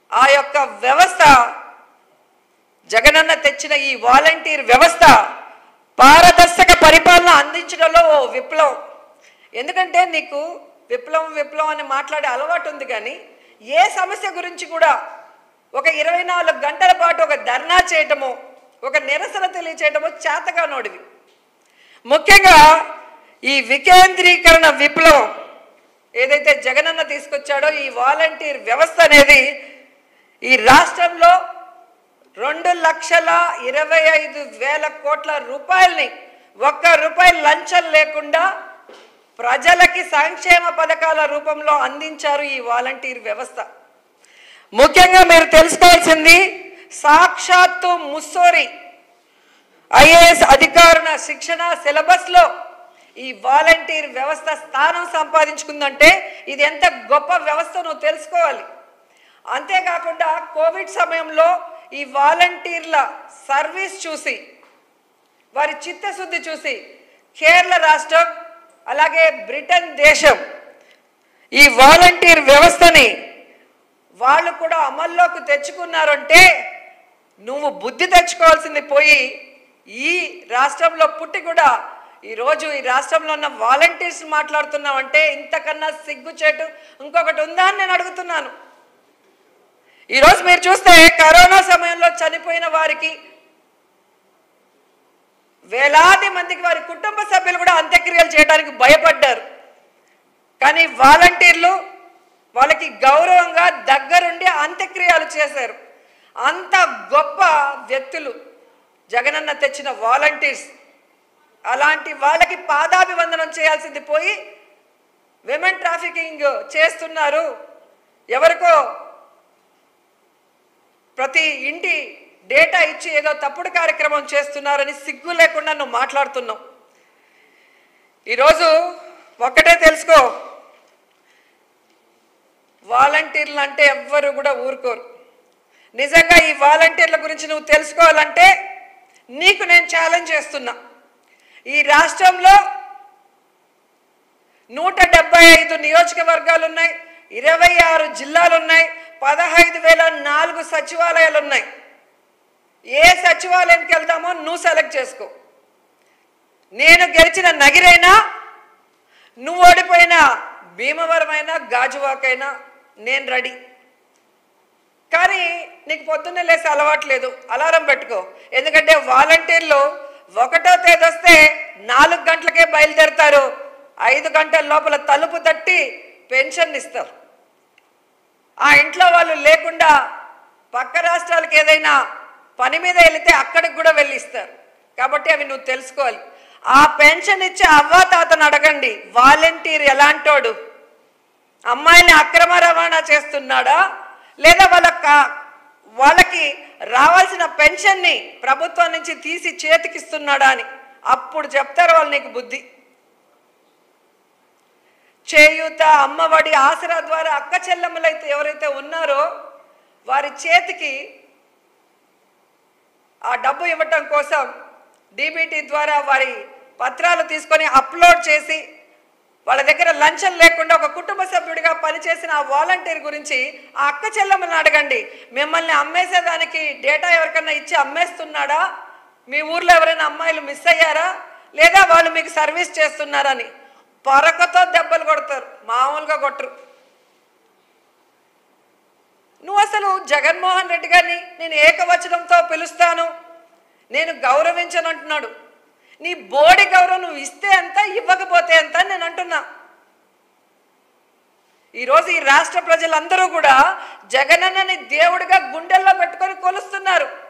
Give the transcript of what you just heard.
ఆ యొక్క వ్యవస్థ జగనన్న తెచ్చిన ఈ వాలంటీర్ వ్యవస్థ పారదర్శక పరిపాలన అందించడంలో ఓ విప్లవం ఎందుకంటే నీకు విప్లవం విప్లవం అని మాట్లాడే అలవాటు ఉంది కానీ ఏ సమస్య గురించి కూడా ఒక ఇరవై నాలుగు గంటల పాటు ఒక ధర్నా చేయటమో ఒక నిరసన తెలియచేయటమో చేతగానోడివి ముఖ్యంగా ఈ వికేంద్రీకరణ విప్లవం ఏదైతే జగనన్న తీసుకొచ్చాడో ఈ వాలంటీర్ వ్యవస్థ అనేది ఈ రాష్ట్రంలో రెండు లక్షల ఇరవై ఐదు వేల కోట్ల రూపాయల్ని ఒక్క రూపాయి లంచం లేకుండా ప్రజలకి సంక్షేమ పథకాల రూపంలో అందించారు ఈ వాలంటీర్ వ్యవస్థ ముఖ్యంగా మీరు తెలుసుకోవాల్సింది సాక్షాత్తు ముస్సోరి ఐఏఎస్ అధికారుల శిక్షణ సిలబస్లో ఈ వాలంటీర్ వ్యవస్థ స్థానం సంపాదించుకుందంటే ఇది ఎంత గొప్ప వ్యవస్థ నువ్వు తెలుసుకోవాలి అంతేకాకుండా కోవిడ్ సమయంలో ఈ వాలంటీర్ల సర్వీస్ చూసి వారి చిత్తశుద్ధి చూసి కేరళ రాష్ట్రం అలాగే బ్రిటన్ దేశం ఈ వాలంటీర్ వ్యవస్థని వాళ్ళు కూడా అమల్లోకి తెచ్చుకున్నారంటే నువ్వు బుద్ధి తెచ్చుకోవాల్సింది పోయి ఈ రాష్ట్రంలో పుట్టి కూడా ఈరోజు ఈ రాష్ట్రంలో ఉన్న వాలంటీర్స్ మాట్లాడుతున్నావంటే ఇంతకన్నా సిగ్గుచేటు ఇంకొకటి ఉందా అని నేను అడుగుతున్నాను ఈరోజు మీరు చూస్తే కరోనా సమయంలో చనిపోయిన వారికి వేలాది మందికి వారి కుటుంబ సభ్యులు కూడా అంత్యక్రియలు చేయడానికి భయపడ్డారు కానీ వాలంటీర్లు వాళ్ళకి గౌరవంగా దగ్గరుండి అంత్యక్రియలు చేశారు అంత గొప్ప వ్యక్తులు జగనన్న తెచ్చిన వాలంటీర్స్ అలాంటి వాళ్ళకి పాదాభివందనం చేయాల్సింది పోయి విమెన్ ట్రాఫికింగ్ చేస్తున్నారు ఎవరికో ప్రతి ఇంటి డేటా ఇచ్చి ఏదో తప్పుడు కార్యక్రమం చేస్తున్నారని సిగ్గు లేకుండా నువ్వు మాట్లాడుతున్నావు ఈరోజు ఒక్కటే తెలుసుకో వాలంటీర్లు అంటే ఎవ్వరు కూడా ఊరుకోరు నిజంగా ఈ వాలంటీర్ల గురించి నువ్వు తెలుసుకోవాలంటే నీకు నేను ఛాలెంజ్ చేస్తున్నా ఈ రాష్ట్రంలో నూట డెబ్బై ఐదు నియోజకవర్గాలు ఉన్నాయి ఇరవై ఆరు జిల్లాలు ఉన్నాయి పదహైదు వేల నాలుగు సచివాలయాలు ఉన్నాయి ఏ సచివాలయానికి వెళ్తామో నువ్వు సెలెక్ట్ చేసుకో నేను గెలిచిన నగిరైనా నువ్వు ఓడిపోయిన భీమవరం అయినా గాజువాక్ అయినా నేను రెడీ కానీ నీకు పొద్దున్నే లేసి అలవాట్లేదు అలారం పెట్టుకో ఎందుకంటే వాలంటీర్లు ఒకటో తేదీ వస్తే నాలుగు గంటలకే బయలుదేరుతారు ఐదు గంటల లోపల తలుపు తట్టి పెన్షన్ ఇస్తారు ఆ ఇంట్లో వాళ్ళు లేకుండా పక్క రాష్ట్రాలకు ఏదైనా పని మీద వెళితే అక్కడికి కూడా వెళ్ళి ఇస్తారు కాబట్టి అవి నువ్వు తెలుసుకోవాలి ఆ పెన్షన్ ఇచ్చే అవ్వ తాతను అడగండి వాలంటీర్ ఎలాంటోడు అమ్మాయిని అక్రమ రవాణా చేస్తున్నాడా లేదా వాళ్ళ కా- వాళ్ళకి రావాల్సిన పెన్షన్ని ప్రభుత్వం నుంచి తీసి చేతికిస్తున్నాడా అని అప్పుడు చెప్తారు వాళ్ళు నీకు బుద్ధి చేయూత అమ్మఒడి ఆసరా ద్వారా అక్క చెల్లెమ్మలైతే ఎవరైతే ఉన్నారో వారి చేతికి ఆ డబ్బు ఇవ్వటం కోసం డీబీటీ ద్వారా వారి పత్రాలు తీసుకొని అప్లోడ్ చేసి వాళ్ళ దగ్గర లంచం లేకుండా ఒక కుటుంబ సభ్యుడిగా పనిచేసిన ఆ వాలంటీర్ గురించి ఆ అక్క చెల్లెమ్మని అడగండి మిమ్మల్ని అమ్మేసేదానికి డేటా ఎవరికన్నా ఇచ్చి అమ్మేస్తున్నాడా మీ ఊర్లో ఎవరైనా అమ్మాయిలు మిస్ అయ్యారా లేదా వాళ్ళు మీకు సర్వీస్ చేస్తున్నారని పరకతో దెబ్బలు కొడతారు మామూలుగా కొట్టరు నువ్వు అసలు జగన్మోహన్ రెడ్డి గారిని నేను ఏకవచనంతో పిలుస్తాను నేను గౌరవించనంటున్నాడు నీ బోడి గౌరవం నువ్వు ఇస్తే ఎంత ఇవ్వకపోతే ఎంత అని నేను అంటున్నా ఈరోజు ఈ రాష్ట్ర ప్రజలందరూ కూడా జగనన్నని దేవుడిగా గుండెల్లో పెట్టుకొని కొలుస్తున్నారు